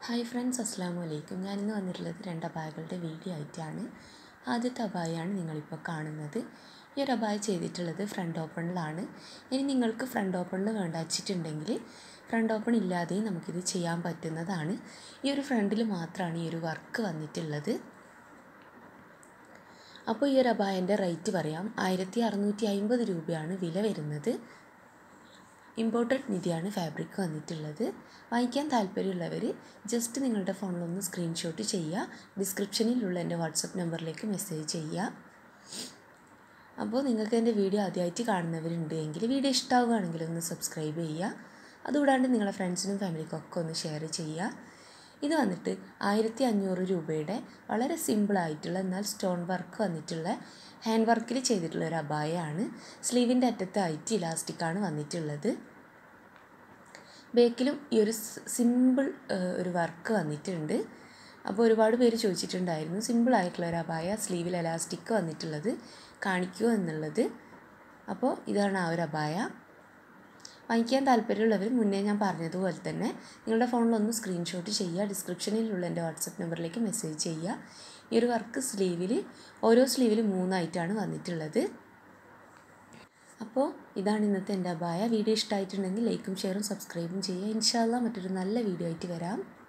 hi friends അസ്സാം വലൈക്കും ഞാനിന്ന് വന്നിട്ടുള്ളത് രണ്ട് അബായകളുടെ വീഡിയോ ആയിട്ടാണ് ആദ്യത്തെ അബായാണ് നിങ്ങളിപ്പോൾ കാണുന്നത് ഈ ഒരു അബായ ചെയ്തിട്ടുള്ളത് ഫ്രണ്ട് ഓപ്പണിലാണ് ഇനി നിങ്ങൾക്ക് ഫ്രണ്ട് ഓപ്പണിൽ വേണ്ട വച്ചിട്ടുണ്ടെങ്കിൽ ഫ്രണ്ട് ഓപ്പൺ ഇല്ലാതെയും നമുക്കിത് ചെയ്യാൻ പറ്റുന്നതാണ് ഈ ഒരു ഫ്രണ്ടിൽ മാത്രമാണ് ഈ ഒരു വർക്ക് വന്നിട്ടുള്ളത് അപ്പോൾ ഈ ഒരു അബായൻ്റെ റേറ്റ് പറയാം ആയിരത്തി അറുന്നൂറ്റി അമ്പത് രൂപയാണ് വില വരുന്നത് ഇമ്പോർട്ടഡ് നിധിയാണ് ഫാബ്രിക് വന്നിട്ടുള്ളത് വാങ്ങിക്കാൻ താല്പര്യമുള്ളവർ ജസ്റ്റ് നിങ്ങളുടെ ഫോണിലൊന്ന് സ്ക്രീൻഷോട്ട് ചെയ്യുക ഡിസ്ക്രിപ്ഷനിലുള്ള എൻ്റെ വാട്സപ്പ് നമ്പറിലേക്ക് മെസ്സേജ് ചെയ്യുക അപ്പോൾ നിങ്ങൾക്ക് എൻ്റെ വീഡിയോ ആദ്യമായിട്ട് കാണുന്നവരുണ്ട് എങ്കിൽ വീഡിയോ ഇഷ്ടമാവുകയാണെങ്കിൽ ഒന്ന് സബ്സ്ക്രൈബ് ചെയ്യുക അതുകൂടാണ്ട് നിങ്ങളുടെ ഫ്രണ്ട്സിനും ഫാമിലിക്കും ഒക്കെ ഒന്ന് ഷെയർ ചെയ്യുക ഇത് വന്നിട്ട് ആയിരത്തി അഞ്ഞൂറ് രൂപയുടെ വളരെ സിമ്പിളായിട്ടുള്ള എന്നാൽ സ്റ്റോൺ വർക്ക് വന്നിട്ടുള്ള ഹാൻഡ് വർക്കിൽ ചെയ്തിട്ടുള്ള ഒരു അബായയാണ് സ്ലീവിൻ്റെ അറ്റത്തായിട്ട് ഇലാസ്റ്റിക്കാണ് വന്നിട്ടുള്ളത് ബേക്കിലും ഈ ഒരു സിമ്പിൾ ഒരു വർക്ക് വന്നിട്ടുണ്ട് അപ്പോൾ ഒരുപാട് പേര് ചോദിച്ചിട്ടുണ്ടായിരുന്നു സിമ്പിളായിട്ടുള്ള ഒരു അബായ സ്ലീവിൽ എലാസ്റ്റിക് വന്നിട്ടുള്ളത് കാണിക്കുമോ എന്നുള്ളത് അപ്പോൾ ഇതാണ് ആ ഒരു അബായ വാങ്ങിക്കാൻ താല്പര്യമുള്ളവർ മുന്നേ ഞാൻ പറഞ്ഞതുപോലെ തന്നെ നിങ്ങളുടെ ഫോണിലൊന്ന് സ്ക്രീൻഷോട്ട് ചെയ്യുക ഡിസ്ക്രിപ്ഷനിലുള്ള എൻ്റെ വാട്സപ്പ് നമ്പറിലേക്ക് മെസ്സേജ് ചെയ്യുക ഈ ഒരു വർക്ക് സ്ലീവിൽ ഓരോ സ്ലീവിൽ മൂന്നായിട്ടാണ് വന്നിട്ടുള്ളത് അപ്പോൾ ഇതാണ് ഇന്നത്തെ എൻ്റെ അബായ വീഡിയോ ഇഷ്ടമായിട്ടുണ്ടെങ്കിൽ ലൈക്കും ഷെയറും സബ്സ്ക്രൈബും ചെയ്യുക ഇൻഷാല്ല മറ്റൊരു നല്ല വീഡിയോ ആയിട്ട് വരാം